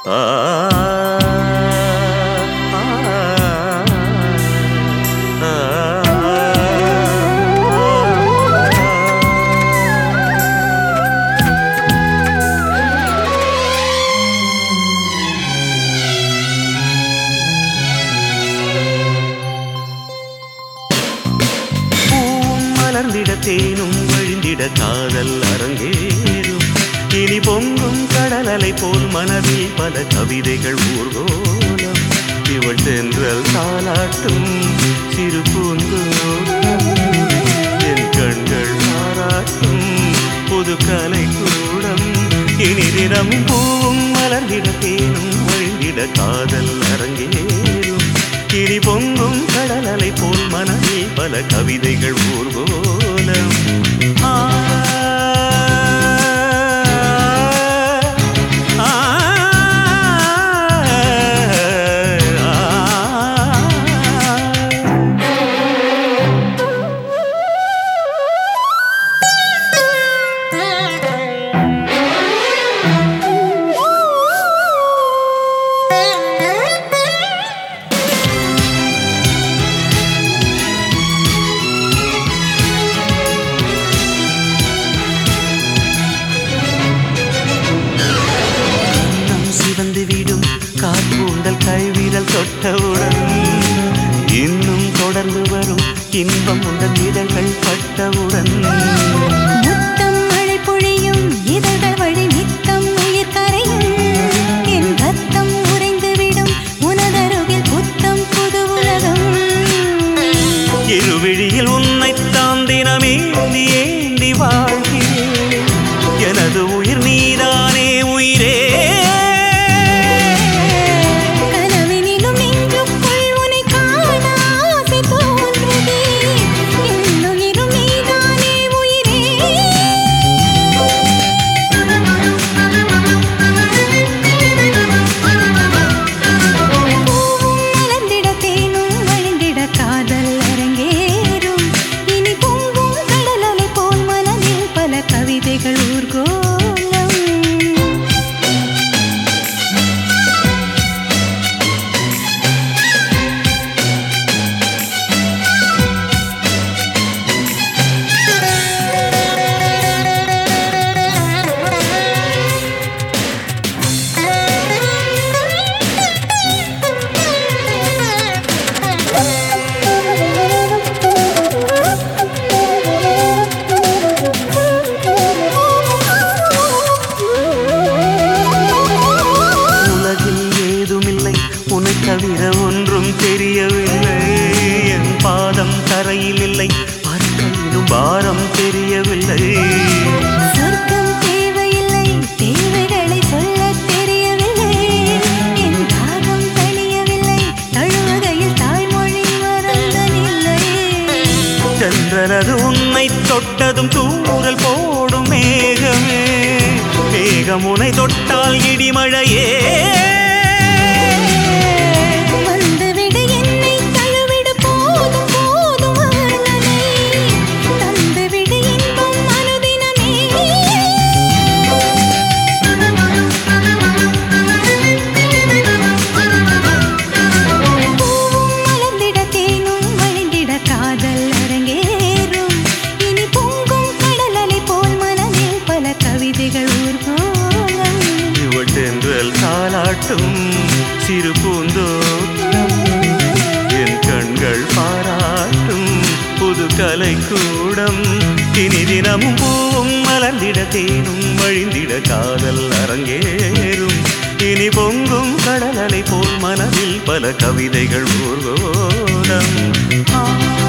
ஆ ஆ, ஆ, பூவும் மலர்ந்திட தேனும் வழிந்திட காதல் அரங்கேறும் இனி பொங்கும் கடல் அலை போல் மனதில் பல கவிதைகள் ஊர்கோலம் இவள் தென்றல் தாளாட்டும் சிறு பூந்தோட்டம் என் கண்கள் பாராட்டும் புது கலை கூடம் இனி தினம் பூவும் மலர்ந்திட தேனும் வழிந்திட காதல் அரங்கேறும் இனி பொங்கும் கடல் அலை போல் மனதில் பல கவிதைகள் ஊர்கோலம் ஆ, ஆ, ஆ. நம் சிவந்து விடும் காற்பூண்டல் கைவிரல் தொட்டவுடன் இன்னும் தொடர்ந்து வரும் இன்பம் உங்கள் இதழ்கள் பட்டவுடன் முத்தம் மழை பொழியும் இதழ்கள் வழி நித்தம் உயிர் கரையும் என் ரத்தம் உறைந்துவிடும் உனதருகில் புத்தம் புது உலகம் இருவிழியில் உன்னைத்தான் தினமேந்தி ஏந்தி வாழ்கிறேன் எனது உயிர் நீதானே உயிரே கனவினிலும் நெஞ்சுக்குள் உன்னை காண ஆசை தோன்றுதே என்னுயிரும் நீதானே உயிரே பூவும் மலர்ந்திட தேனும் வழிந்திட காதல் அரங்கேறும் இனி பொங்கும் கடல் அலை போல் மனதில் பல கவிதைகள் ஊர்கோலம் உலகில் ஏதுமில்லை உன்னை தவிர ஒன்றும் தெரியவில்லை என் பாதம் தரையில் இல்லை பறக்கையிலும் பாரம் தெரியவில்லை சொர்க்கம் தேவையில்லை தேவைகளை சொல்லத் தெரியவில்லை என் தாகம் தணியவில்லை தழுவுகையில் தாய்மொழி மறந்தனில்லை சென்றனது உன்னை தொட்டதும் தூறல் போடும் மேகமே மேகம் உன்னை தொட்டால் இடிமழையே வந்துவிடு என்னை தழுவிடு போதும் போதும் வர்ணனை தந்துவிடு இன்பம் அனுதினமே பூவும் மலர்ந்திட தேனும் வழிந்திட காதல் அரங்கேறும் இனி பொங்கும் கடல் அலை போல் மனதில் பல கவிதைகள் ஊர்கோலம் இவள் தென்றல் தாளாட்டும் சிறு பூந்தோட்டம் என் கண்கள் பாராட்டும் புது கலை கூடம் இனி தினமும் பூவும் மலர்ந்திட தேனும் வழிந்திட காதல் அரங்கேறும் இனி பொங்கும் கடல் அலை போல் மனதில் பல கவிதைகள் ஊர்கோலம் ஆ